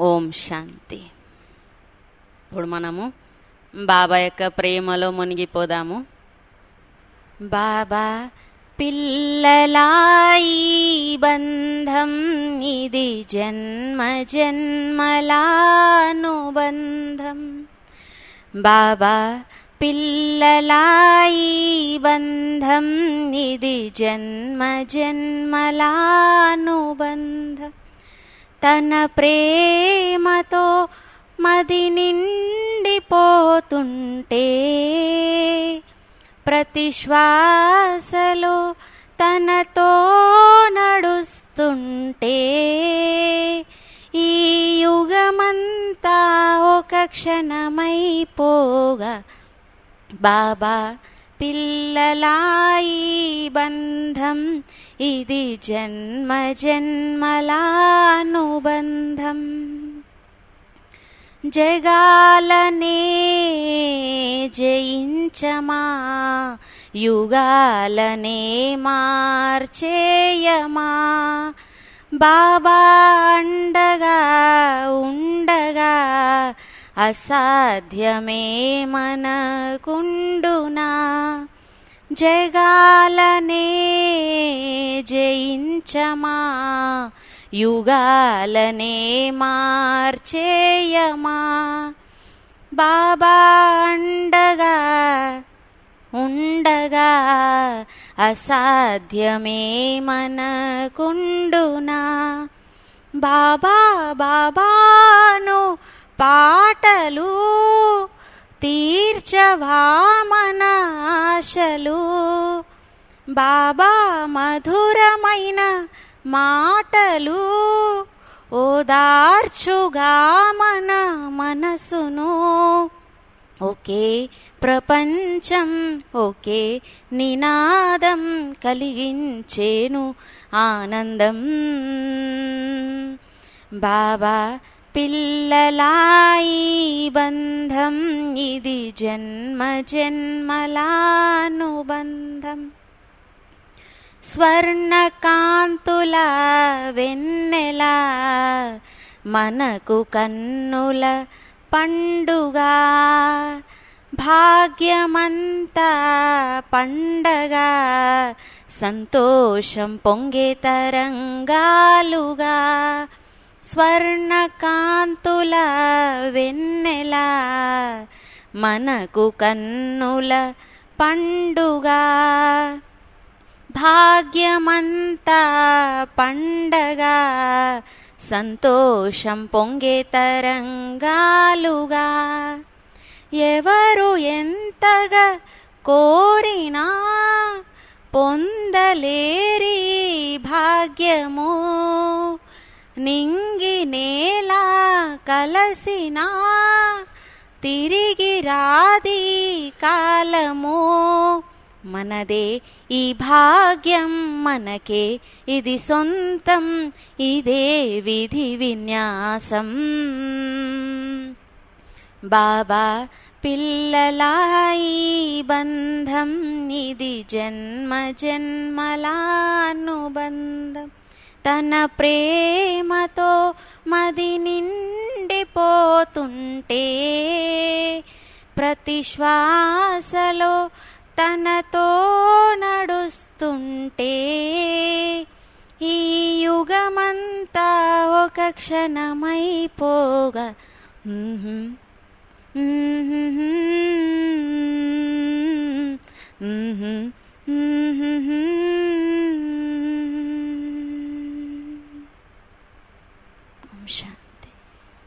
ఓం శాంతి ఇప్పుడు మనము బాబా యొక్క ప్రేమలో మునిగిపోదాము బాబా పిల్లలాయి బంధం ఇది జన్మ జన్మలానుబంధం బాబా పిల్లలాయి బంధం ఇది జన్మ జన్మలానుబంధం తన ప్రేమతో మది నిండిపోతుంటే ప్రతి శ్వాసలో తనతో నడుస్తుంటే ఈ యుగమంతా ఒక క్షణమైపోగా బాబా పిల్లలాయి బంధం ఇది జన్మ జన్మలానుబంధం జగాలనే జయించమా యుగాలనే మార్చేయమా బాబా అండగా ఉండగా అసాధ్యమే మనకుండునా జగాలనే జయించమా యుగాలనే మార్చేయమా బాబా అండగా ఉండగా అసాధ్యమే మనకుండునా బాబా బాబాను పాటలు తీర్చవా మన ఆశలు బాబా మధురమైన మాటలు ఓదార్చుగా మన మనసును ఒకే ప్రపంచం ఒకే నినాదం కలిగించేను ఆనందం బాబా పిల్లలాయి బంధం ఇది జన్మ జన్మలానుబంధం స్వర్ణకాంతుల వెన్నెల మనకు కన్నుల పండుగా భాగ్యమంతా పండగ సంతోషం పొంగే తరంగాలుగా స్వర్ణకాంతుల వెన్నెల మనకు కన్నుల పండుగా భాగ్యమంతా పండగ సంతోషం పొంగే తరంగాలుగా ఎవరు ఎంతగా కోరినా పొందలేరి భాగ్యము నింగి నేల కలసినా తిరిగి రాది కాలము మనదే ఈ భాగ్యం మనకే ఇది సొంతం ఇదే విధి విన్యాసం బాబా పిల్లలాయి బంధం ఇది జన్మ జన్మలానుబంధం తన ప్రేమతో మది నిండిపోతుంటే ప్రతి శ్వాసలో తనతో నడుస్తుంటే ఈ యుగమంతా ఒక క్షణమైపోగా ఓం శాంతి